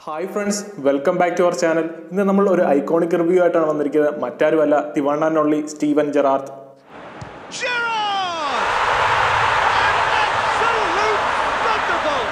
Hi friends welcome back to our channel ഇന്ന് നമ്മൾ ഒരു ഐക്കോണിക് റിവ്യൂ ആയിട്ടാണ് വന്നിരിക്കുന്നത് മറ്റാരുമല്ല the one and only Steven Gerrard Gerrard! An absolute thunderbolt!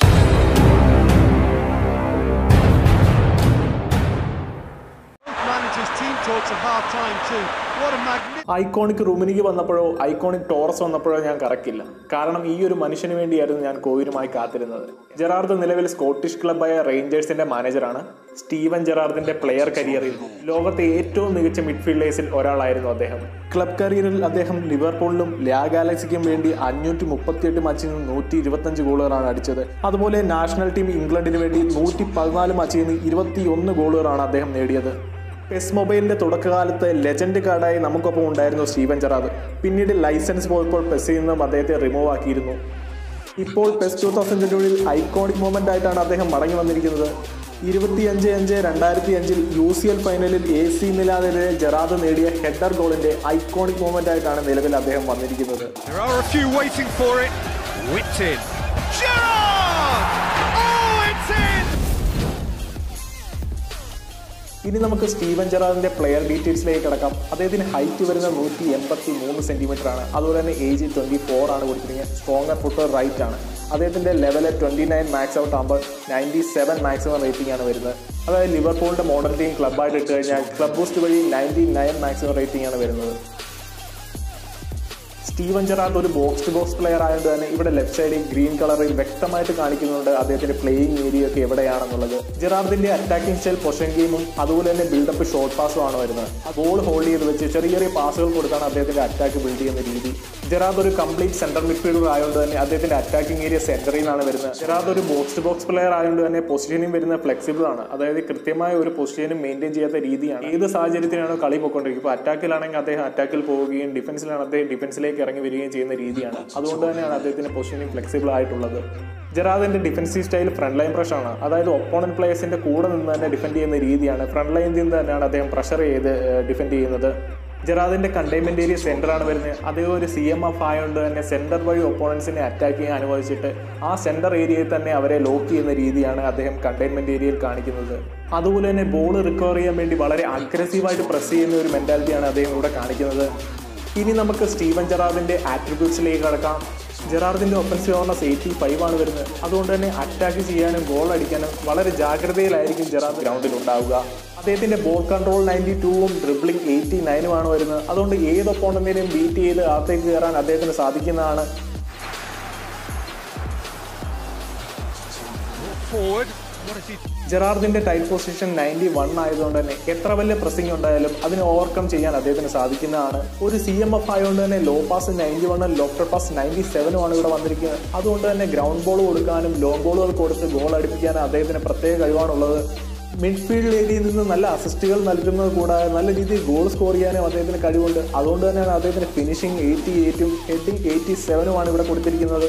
Both managers' team talks at half time too. What a magnificent iconic റുമിനിക്ക് വന്നപ്പോഴോ iconic Torres വന്നപ്പോഴോ ഞാൻ കറക്കില്ല കാരണം ഈ ഒരു മനുഷ്യന് വേണ്ടിയായിരുന്നു ഞാൻ കോവിനുമായി കാത്തിരുന്നത് ജെറാർഡ് നിലവിൽ സ്കോട്ടിഷ് ക്ലബായ റേഞ്ചേഴ്സിന്റെ മാനേജറാണ് സ്റ്റീവൻ ജെറാർഡിന്റെ പ്ലെയർ കരിയറിൽ ലോകത്തെ ഏറ്റവും മികച്ച മിഡ്ഫീൽഡേഴ്സിൽ ഒരാളായിരുന്നു അദ്ദേഹം ക്ലബ് കരിയറിൽ അദ്ദേഹം ലിവർപൂളിലും ലാ ഗാലക്സിക്കും വേണ്ടി അഞ്ഞൂറ്റി മുപ്പത്തിയെട്ട് മാച്ചിൽ നിന്ന് നൂറ്റി ഇരുപത്തഞ്ച് ഗോളുകളാണ് അടിച്ചത് അതുപോലെ നാഷണൽ ടീം ഇംഗ്ലണ്ടിന് വേണ്ടി നൂറ്റി പതിനാല് മാച്ചിൽ നിന്ന് ഇരുപത്തി ഒന്ന് ഗോളുകളാണ് അദ്ദേഹം നേടിയത് പെസ് മൊബൈലിന്റെ തുടക്കകാലത്ത് ലെജൻഡ് കാർഡായി നമുക്കൊപ്പം ഉണ്ടായിരുന്നു സ്റ്റീവൻ ജെറാദ് പിന്നീട് ലൈസൻസ് പോയപ്പോൾ പെസ്സിൽ നിന്നും അദ്ദേഹത്തെ റിമൂവ് ആക്കിയിരുന്നു ഇപ്പോൾ പെസ് ടൂ തൗസൻഡ് ട്വൻറ്റിയിൽ ഐക്കോണിക് മൊമെന്റ് ആയിട്ടാണ് അദ്ദേഹം മടങ്ങി വന്നിരിക്കുന്നത് ഇരുപത്തിയഞ്ച് അഞ്ച് രണ്ടായിരത്തി അഞ്ചിൽ യു സി എൽ ഫൈനലിൽ എ സി മിലാനെതിരെ ജെറാദ് നേടിയ ഹെഡർ ഗോളിന്റെ ഐക്കോണിക് മൊമെന്റ് ആയിട്ടാണ് നിലവിൽ അദ്ദേഹം wന്നിരിക്കുന്നത് There are a few waiting for it. Whipped in. Gerrard! Oh, it's in! ഇനി നമുക്ക് സ്റ്റീവൻ ജെറാദിന്റെ പ്ലെയർ ഡീറ്റെയിൽസിലേക്ക് കിടക്കാം അദ്ദേഹത്തിന് ഹൈറ്റ് വരുന്ന നൂറ്റി എൺപത്തി മൂന്ന് സെന്റിമീറ്റർ ആണ് അതുപോലെ തന്നെ ഏജ് ട്വന്റി ഫോർ ആണ് കൊടുത്തിരിക്കുന്നത് സ്ട്രോങ്ങർ ഫുട്ടർ റൈറ്റ് ആണ് അദ്ദേഹത്തിന്റെ level twenty nine max out ആകുമ്പോൾ നയൻറ്റി സെവൻ മാക്സിമം റേറ്റിംഗ് ആണ് വരുന്നത് അതായത് ലിവർപൂളിന്റെ മോഡൽ ടീം ക്ലബ്ബായിട്ട് ഇട്ട് കഴിഞ്ഞാൽ ക്ലബ് ബൂസ്റ്റ് വഴി നയൻറ്റി നയൻ മാക്സിമം റേറ്റിംഗ് ആണ് വരുന്നത് സ്റ്റീവൻ ജെറാർഡ് ഒരു ബോക്സ് ടു ബോക്സ് പ്ലെയർ ആയതുകൊണ്ട് തന്നെ ഇവിടെ ലെഫ്റ്റ് സൈഡിൽ ഗ്രീൻ കളറിൽ വ്യക്തമായിട്ട് കാണിക്കുന്നുണ്ട് അദ്ദേഹത്തിന്റെ പ്ലേയിങ് ഏരിയ ഒക്കെ എവിടെയാണെന്നുള്ളത് ജെറാർഡിന്റെ അറ്റാക്കിംഗ് സ്റ്റൈൽ പൊഷൻ ഗെയിമും അതുപോലെ തന്നെ ബിൽഡപ്പ് ഷോർട്ട് പാസും ആണ് വരുന്നത് ബോൾ ഹോൾഡ് ചെയ്ത് വെച്ച് ചെറിയ ചെറിയ പാസുകൾ കൊടുത്താണ് അദ്ദേഹത്തിന്റെ അറ്റാക്ക് ബിൽഡ് ചെയ്യുന്ന രീതി ജെറാർഡ് ഒരു കംപ്ലീറ്റ് സെന്റർ മിഡ്ഫീൽഡർ ആയതുകൊണ്ട് തന്നെ അദ്ദേഹത്തിന്റെ അറ്റാക്കിംഗ് ഏരിയ സെന്ററിൽ നിന്നാണ് വരുന്നത് ജെറാർഡ് ഒരു ബോക്സ് ടു ബോക്സ് പ്ലെയർ ആയതുകൊണ്ട് തന്നെ പൊസിഷനിങ് വരുന്നത് ഫ്ലെക്സിബിൾ ആണ് അതായത് കൃത്യമായ ഒരു പൊസിഷനും മെയിൻറ്റെയിൻ ചെയ്യാത്ത രീതിയാണ് ഏത് സാഹചര്യത്തിലാണോ കളി പോയിക്കൊണ്ടിരിക്കും ഇപ്പോൾ അറ്റാക്കിലാണെങ്കിൽ അദ്ദേഹം അറ്റാക്കിൽ പോവുകയും ഡിഫൻസിലാണ് അദ്ദേഹം ഡിഫൻസിലേക്ക് ഇറങ്ങി വരികയും ചെയ്യുന്ന രീതിയാണ് അതുകൊണ്ട് തന്നെയാണ് അദ്ദേഹത്തിന്റെ പൊസിഷനിങ് ഫ്ലെക്സിബിൾ ആയിട്ടുള്ളത് ജെറാദിന്റെ defensive style front line pressure ആണ് അതായത് ഒപ്പോണന്റ് പ്ലേയേഴ്സിന്റെ കൂടെ നിന്ന് തന്നെ ഡിഫെൻഡ് ചെയ്യുന്ന രീതിയാണ് ഫ്രണ്ട് ലൈനിൽ നിന്ന് തന്നെയാണ് അദ്ദേഹം പ്രഷർ ചെയ്ത് ഡിഫെൻഡ് ചെയ്യുന്നത് ജെറാദിന്റെ കണ്ടെയ്ൻമെന്റ് ഏരിയ സെന്റർ ആണ് വരുന്നത് അദ്ദേഹം ഒരു സി എം എഫ് ആയതുകൊണ്ട് തന്നെ സെന്റർ വഴി ഒപ്പോണൻസിനെ അറ്റാക്ക് ചെയ്യാൻ അനുവദിച്ചിട്ട് ആ സെന്റർ ഏരിയയിൽ തന്നെ അവരെ ലോക്ക് ചെയ്യുന്ന രീതിയാണ് അദ്ദേഹം കണ്ടെയ്ൻമെന്റ് ഏരിയയിൽ കാണിക്കുന്നത് അതുപോലെ തന്നെ ബോൾ റിക്കവർ ചെയ്യാൻ വേണ്ടി വളരെ അഗ്രസീവായിട്ട് പ്രസ് ചെയ്യുന്ന ഒരു മെന്റാലിറ്റിയാണ് അദ്ദേഹം ഇവിടെ കാണിക്കുന്നത് ഇനി നമുക്ക് സ്റ്റീവൻ ജെറാർഡിന്റെ ആട്രിബ്യൂട്ട്സിലേക്ക് കടക്കാം ജെറാർഡിന്റെ ഒഫൻസീവ് ഓർണസ് എയ്റ്റി ഫൈവ് ആണ് വരുന്നത് അതുകൊണ്ട് തന്നെ അറ്റാക്ക് ചെയ്യാനും ഗോൾ അടിക്കാനും വളരെ ജാഗ്രതയിലായിരിക്കും ജെറാർഡ് ഗ്രൗണ്ടിൽ ഉണ്ടാവുക അദ്ദേഹത്തിന്റെ ബോൾ കൺട്രോൾ നയൻറ്റി ടൂവും ഡ്രിബ്ലിംഗ് എയ്റ്റി നയനും ആണ് വരുന്നത് അതുകൊണ്ട് ഏത് ഒപ്പോണന്റിനെയും ബീറ്റ് ചെയ്ത് അകത്തേക്ക് കയറാൻ അദ്ദേഹത്തിന് സാധിക്കുന്നതാണ് Forward. What is he? ജെറാർഡിന്റെ ടൈറ്റ് പൊസിഷൻ നയൻറ്റി വൺ ആയതുകൊണ്ട് തന്നെ എത്ര വലിയ പ്രസിംഗ് ഉണ്ടായാലും അതിനെ ഓവർകം ചെയ്യാൻ അദ്ദേഹത്തിന് സാധിക്കുന്നതാണ് ഒരു സി എം എഫ് ആയതുകൊണ്ട് തന്നെ ലോ പാസ് നയൻറ്റി വണ്ണും ലോഫ്റ്റർ പാസ് നയൻറ്റി സെവനും ആണ് ഇവിടെ വന്നിരിക്കുന്നത് അതുകൊണ്ട് തന്നെ ഗ്രൗണ്ട് ബോൾ കൊടുക്കാനും ലോങ് ബോളുകൾ കൊടുത്ത് ഗോൾ അടിപ്പിക്കാനും അദ്ദേഹത്തിന് പ്രത്യേക കഴിവാണുള്ളത് മിഡ്ഫീൽഡ് ഏരിയയിൽ നിന്ന് നല്ല അസിസ്റ്റുകൾ നൽകുന്നത് കൂടാതെ നല്ല രീതിയിൽ ഗോൾ സ്കോർ ചെയ്യാനും അദ്ദേഹത്തിന് കഴിവുണ്ട് അതുകൊണ്ട് തന്നെയാണ് അദ്ദേഹത്തിന് ഫിനിഷിംഗ് എയ്റ്റി എയ്റ്റും ഹെഡിങ് എയ്റ്റി സെവനുമാണ് ഇവിടെ കൊടുത്തിരിക്കുന്നത്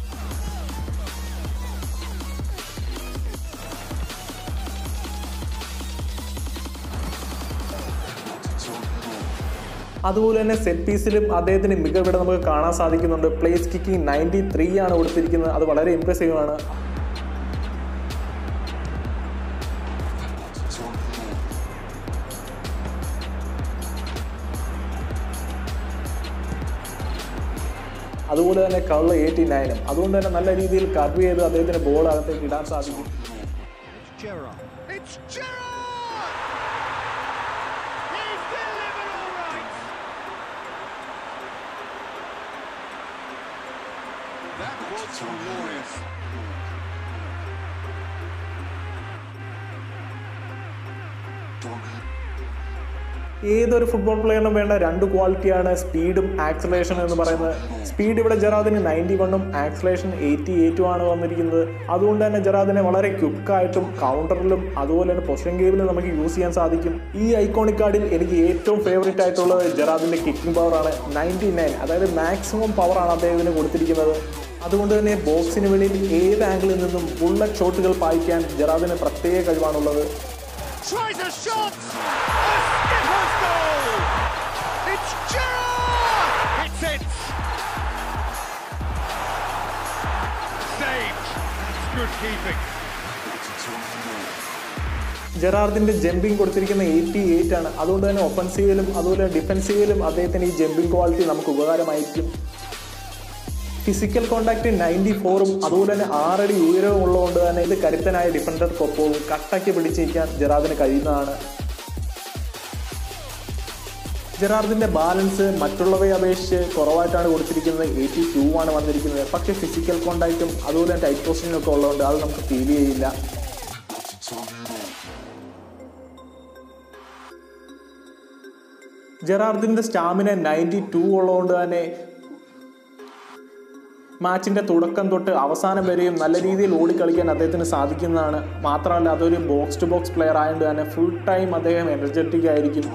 അതുപോലെ തന്നെ സെറ്റ് പീസിലും അദ്ദേഹത്തിന് മികവിടെ നമുക്ക് കാണാൻ സാധിക്കുന്നുണ്ട് പ്ലേസ് കിക്കിംഗ് നയൻറ്റി ത്രീ ആണ് കൊടുത്തിരിക്കുന്നത് അത് വളരെ ഇംപ്രസീവ് ആണ് അതുപോലെ തന്നെ കള്ള എയ്റ്റി നയനും അതുകൊണ്ട് തന്നെ നല്ല രീതിയിൽ കർവ് ചെയ്ത് അദ്ദേഹത്തിന് ബോൾ അകത്തേക്ക് ഇടാൻ സാധിക്കും It's Gerrard. It's Gerrard! He's delivered all right! That was glorious. ഏതൊരു ഫുട്ബോൾ പ്ലെയറിനും വേണ്ട രണ്ട് ക്വാളിറ്റിയാണ് സ്പീഡും ആക്സലേഷൻ എന്ന് പറയുന്നത് സ്പീഡ് ഇവിടെ ജെറാദിന് നയൻറ്റി വണ്ണും ആക്സലേഷൻ എയ്റ്റി എയ്റ്റും ആണ് വന്നിരിക്കുന്നത് അതുകൊണ്ട് തന്നെ ജെറാദിനെ വളരെ ക്വിക്കായിട്ടും കൗണ്ടറിലും അതുപോലെ തന്നെ പൊസിഷൻ ഗെയിമിലും നമുക്ക് യൂസ് ചെയ്യാൻ സാധിക്കും ഈ ഐക്കോണിക് കാർഡിൽ എനിക്ക് ഏറ്റവും ഫേവറേറ്റ് ആയിട്ടുള്ളത് ജെറാദിന്റെ കിക്കിംഗ് പവറാണ് നയൻറ്റി നയൻ അതായത് മാക്സിമം പവറാണ് അദ്ദേഹത്തിന് കൊടുത്തിരിക്കുന്നത് അതുകൊണ്ട് തന്നെ ബോക്സിന് വെളിയിൽ ഏത് ആംഗിളിൽ നിന്നും ബുള്ളറ്റ് ഷോട്ടുകൾ പായിക്കാൻ ജെറാദിന് പ്രത്യേക കഴിവാണുള്ളത് Tries a shot! A skipper's goal! It's Gerrard! It's it! Saved! It's good keeping. ജെറാർഡിന്റെ ജമ്പിങ് കൊടുത്തിരിക്കുന്ന എയ്റ്റി എയ്റ്റ് ആണ് അതുകൊണ്ട് തന്നെ ഒഫൻസീവിലും അതുപോലെ ഡിഫൻസീവിലും അദ്ദേഹത്തിന് ഈ ജമ്പിങ് ക്വാളിറ്റി നമുക്ക് ഉപകാരമായിരിക്കും ഫിസിക്കൽ കോണ്ടാക്ട് നയൻറ്റി ഫോറും അതുപോലെ തന്നെ ആറടി ഉയരവും ഉള്ളതുകൊണ്ട് തന്നെ ഇത് കരുത്തനായ ഡിഫൻഡർക്കൊപ്പവും കട്ടയ്ക്ക് പിടിച്ചിരിക്കാൻ ജെറാദിന് കഴിയുന്നതാണ് ജെറാർഡിന്റെ ബാലൻസ് മറ്റുള്ളവയെ അപേക്ഷിച്ച് കുറവായിട്ടാണ് കൊടുത്തിരിക്കുന്നത് എയ്റ്റി ടു ആണ് വന്നിരിക്കുന്നത് പക്ഷേ ഫിസിക്കൽ കോണ്ടാക്റ്റും അതുപോലെ തന്നെ ടൈറ്റ് പൊസിഷനും ഒക്കെ ഉള്ളതുകൊണ്ട് അത് നമുക്ക് ഫീൽ ചെയ്യില്ല ജെറാർഡിന്റെ സ്റ്റാമിന നയൻറ്റി ടു ഉള്ളതുകൊണ്ട് തന്നെ മാച്ചിന്റെ തുടക്കം തൊട്ട് അവസാനം വരെയും നല്ല രീതിയിൽ ഓടിക്കളിക്കാൻ അദ്ദേഹത്തിന് സാധിക്കുന്നതാണ് മാത്രമല്ല അതൊരു ബോക്സ് ടു ബോക്സ് പ്ലെയർ ആയതുകൊണ്ട് തന്നെ ഫുൾ ടൈം അദ്ദേഹം എനർജറ്റിക് ആയിരിക്കും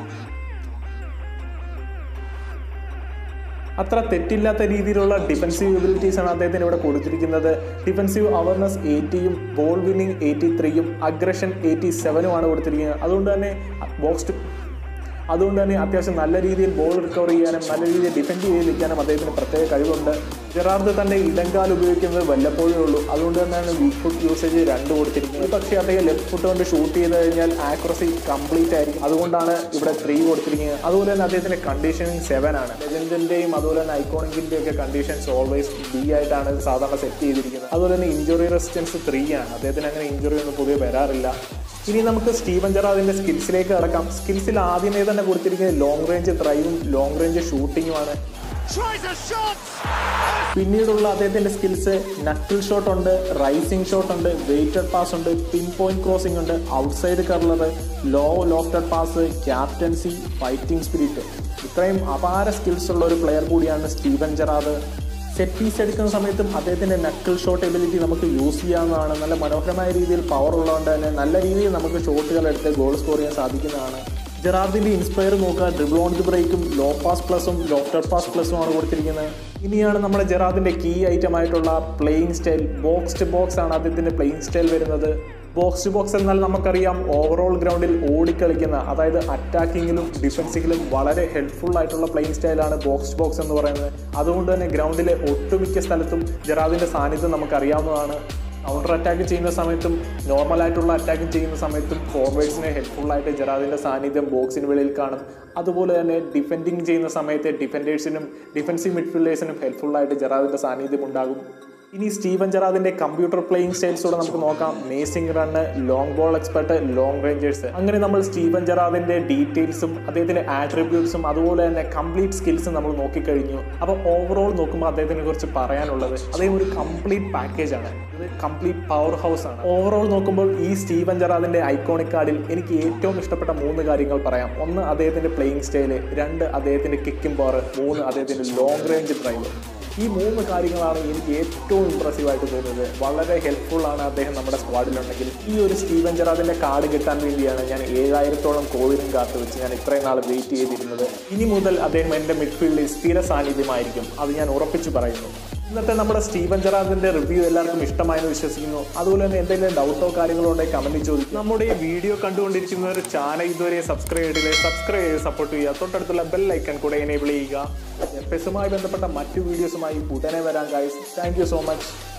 അത്ര തെറ്റില്ലാത്ത രീതിയിലുള്ള ഡിഫൻസീവ് എബിലിറ്റീസ് ആണ് അദ്ദേഹത്തിന് ഇവിടെ കൊടുത്തിരിക്കുന്നത് ഡിഫൻസീവ് അവർനെസ് എയ്റ്റിയും ബോൾ വിന്നിംഗ് എയ്റ്റി ത്രീയും അഗ്രഷൻ എയ്റ്റി സെവനുമാണ് കൊടുത്തിരിക്കുന്നത് അതുകൊണ്ട് തന്നെ ബോക്സ് ടു അതുകൊണ്ട് തന്നെ അത്യാവശ്യം നല്ല രീതിയിൽ ബോൾ റിക്കവർ ചെയ്യാനും നല്ല രീതിയിൽ ഡിഫെൻഡ് ചെയ്തിരിക്കാനും അദ്ദേഹത്തിന് പ്രത്യേക കഴിവുണ്ട് ജെറാർഡ് തന്റെ ഇടങ്കാൽ ഉപയോഗിക്കുന്നത് വല്ലപ്പോഴേ ഉള്ളൂ അതുകൊണ്ട് തന്നെയാണ് വീക്ക് ഫുട്ട് യൂസേജ് രണ്ട് കൊടുത്തിരിക്കുന്നത് പക്ഷേ അദ്ദേഹം ലെഫ്റ്റ് ഫുട്ട് കൊണ്ട് ഷൂട്ട് ചെയ്ത് കഴിഞ്ഞാൽ ആക്യുറസി കംപ്ലീറ്റ് ആയിരിക്കും അതുകൊണ്ടാണ് ഇവിടെ ത്രീ കൊടുത്തിരിക്കുന്നത് അതുപോലെ തന്നെ അദ്ദേഹത്തിന്റെ കണ്ടീഷനിങ് സെവൻ ആണ് ലെജൻഡിന്റെയും അതുപോലെ തന്നെ ഐക്കോണിക്കിന്റെയും ഒക്കെ കണ്ടീഷൻസ് ഓൾവേസ് ബി ആയിട്ടാണ് സാധാരണ സെറ്റ് ചെയ്തിരിക്കുന്നത് അതുപോലെ തന്നെ ഇഞ്ചുറി റെസിസ്റ്റൻസ് ത്രീ ആണ് അദ്ദേഹത്തിന് അങ്ങനെ ഇഞ്ചുറി ഒന്നും പൊതുവെ വരാറില്ല ഇനി നമുക്ക് സ്റ്റീവൻ ജെറാദിന്റെ സ്കിൽസിലേക്ക് കടക്കാം സ്കിൽസിൽ ആദ്യമേ തന്നെ കൊടുത്തിരിക്കുന്നത് ലോങ് റേഞ്ച് ഡ്രൈവും ലോങ് റേഞ്ച് ഷൂട്ടിങ്ങുമാണ് Tries a shot! പിന്നീടുള്ള അദ്ദേഹത്തിന്റെ സ്കിൽസ് നക്കിൾ ഷോട്ട് ഉണ്ട് റൈസിംഗ് ഷോട്ട് ഉണ്ട് വെയിറ്റഡ് പാസ് ഉണ്ട് പിൻ പോയിന്റ് ക്രോസിംഗ് ഉണ്ട് outside curler low lofted pass captaincy fighting spirit ഇത്രയും അപാര സ്കിൽസ് ഉള്ള ഒരു പ്ലെയർ കൂടിയാണ് സ്റ്റീവൻ ജെറാദ് സെറ്റ് പീസ് എടുക്കുന്ന സമയത്തും അദ്ദേഹത്തിന്റെ നക്കിൾ ഷോട്ട് എബിലിറ്റി നമുക്ക് യൂസ് ചെയ്യാവുന്നതാണ് നല്ല മനോഹരമായ രീതിയിൽ പവർ ഉള്ളതുകൊണ്ട് തന്നെ നല്ല രീതിയിൽ നമുക്ക് ഷോട്ടുകൾ എടുത്ത് ഗോൾ സ്കോർ ചെയ്യാൻ സാധിക്കുന്നതാണ് ജെറാർഡിന്റെ ഇൻസ്പയർ നോക്കുക ഡ്രിബിൾ ഓൺ ദി ബ്രേക്കും ലോ പാസ് പ്ലസും ലോഫ്റ്റർ പാസ് പ്ലസും ആണ് കൊടുത്തിരിക്കുന്നത് ഇനിയാണ് നമ്മുടെ ജെറാർഡിന്റെ കീ ഐറ്റം ആയിട്ടുള്ള playing style box to box ആണ് അദ്ദേഹത്തിന്റെ പ്ലേയിങ് സ്റ്റൈൽ വരുന്നത് ബോക്സ് ടു ബോക്സ് എന്നാൽ നമുക്കറിയാം ഓവറോൾ ഗ്രൗണ്ടിൽ ഓടിക്കളിക്കുന്ന അതായത് അറ്റാക്കിങ്ങിലും ഡിഫൻസിങ്ങിലും വളരെ ഹെൽപ്ഫുൾ ആയിട്ടുള്ള പ്ലേയിങ് സ്റ്റൈലാണ് ബോക്സ് ടു ബോക്സ് എന്ന് പറയുന്നത് അതുകൊണ്ട് തന്നെ ഗ്രൗണ്ടിലെ ഒട്ടുമിക്ക സ്ഥലത്തും ജെറാദിന്റെ സാന്നിധ്യം നമുക്കറിയാവുന്നതാണ് കൗണ്ടർ അറ്റാക്ക് ചെയ്യുന്ന സമയത്തും നോർമൽ ആയിട്ടുള്ള അറ്റാക്ക് ചെയ്യുന്ന സമയത്തും ഫോർവേഡ്സിനെ ഹെൽപ്ഫുൾ ആയിട്ട് ജെറാദിന്റെ സാന്നിധ്യം ബോക്സിന് വെളിയിൽ കാണും അതുപോലെ തന്നെ ഡിഫെൻഡിങ് ചെയ്യുന്ന സമയത്ത് ഡിഫൻഡേഴ്സിനും ഡിഫൻസീവ് മിഡ്ഫീൽഡേഴ്സിനും ഹെൽപ്ഫുൾ ആയിട്ട് ജെറാദിന്റെ സാന്നിധ്യം ഉണ്ടാകും ഇനി സ്റ്റീവൻ ജെറാദിന്റെ കമ്പ്യൂട്ടർ പ്ലേയിങ് സ്റ്റൈൽസൂടെ നമുക്ക് നോക്കാം mazing run long ball expert long rangers അങ്ങനെ നമ്മൾ സ്റ്റീവൻ ജെറാദിന്റെ ഡീറ്റെയിൽസും അദ്ദേഹത്തിന്റെ ആട്രിബ്യൂട്ട്സും അതുപോലെ തന്നെ കംപ്ലീറ്റ് സ്കിൽസും നമ്മൾ നോക്കിക്കഴിഞ്ഞു അപ്പോൾ ഓവറോൾ നോക്കുമ്പോൾ അദ്ദേഹത്തിനെ കുറിച്ച് പറയാനുള്ളത് അദ്ദേഹം ഒരു കംപ്ലീറ്റ് പാക്കേജ് ആണ് ഇത് കംപ്ലീറ്റ് പവർ ഹൗസ് ആണ് ഓവറോൾ നോക്കുമ്പോൾ ഈ സ്റ്റീവൻ ജെറാദിന്റെ ഐക്കോണിക് കാർഡിൽ എനിക്ക് ഏറ്റവും ഇഷ്ടപ്പെട്ട മൂന്ന് കാര്യങ്ങൾ പറയാം ഒന്ന് അദ്ദേഹത്തിന്റെ പ്ലേയിങ് സ്റ്റൈല് രണ്ട് അദ്ദേഹത്തിന്റെ കിക്കിംഗ് പവർ മൂന്ന് അദ്ദേഹത്തിന്റെ ലോങ് റേഞ്ച് ഡ്രൈവ് ഈ മൂന്ന് കാര്യങ്ങളാണ് എനിക്ക് ഏറ്റവും ഇമ്പ്രസീവ് ആയിട്ട് തോന്നുന്നത് വളരെ ഹെൽപ്ഫുൾ ആണ് അദ്ദേഹം നമ്മുടെ സ്ക്വാഡിലുണ്ടെങ്കിൽ ഈ ഒരു സ്റ്റീവൻ ജെറാദിന്റെ കാർഡ് കിട്ടാൻ വേണ്ടിയാണ് ഞാൻ ഏഴായിരത്തോളം കോവിനും കാത്തു വെച്ച് ഞാൻ ഇത്രയും നാൾ വെയിറ്റ് ചെയ്തിരുന്നത് ഇനി മുതൽ അദ്ദേഹം എൻ്റെ മിഡ്ഫീൽഡിൽ സ്ഥിര സാന്നിധ്യമായിരിക്കും അത് ഞാൻ ഉറപ്പിച്ചു പറയുന്നു ഇന്നത്തെ നമ്മുടെ സ്റ്റീവൻ ജെറാദിന്റെ റിവ്യൂ എല്ലാവർക്കും ഇഷ്ടമായെന്ന് വിശ്വസിക്കുന്നു അതുപോലെ തന്നെ എന്തെങ്കിലും ഡൗട്ടോ കാര്യങ്ങളോ ഉണ്ടെങ്കിൽ കമന്റ് ചോദിക്കും നമ്മുടെ ഈ വീഡിയോ കണ്ടുകൊണ്ടിരിക്കുന്നവർ ചാനൽ ഇതുവരെ സബ്സ്ക്രൈബ് ചെയ്തില്ലേ സബ്സ്ക്രൈബ് ചെയ്ത് സപ്പോർട്ട് ചെയ്യുക തൊട്ടടുത്തുള്ള ബെൽ ഐക്കൺ കൂടെ എനേബിൾ ചെയ്യുക എഫ് എസുമായി ബന്ധപ്പെട്ട മറ്റു വീഡിയോസുമായി ഉടനെ വരാം guys thank you so much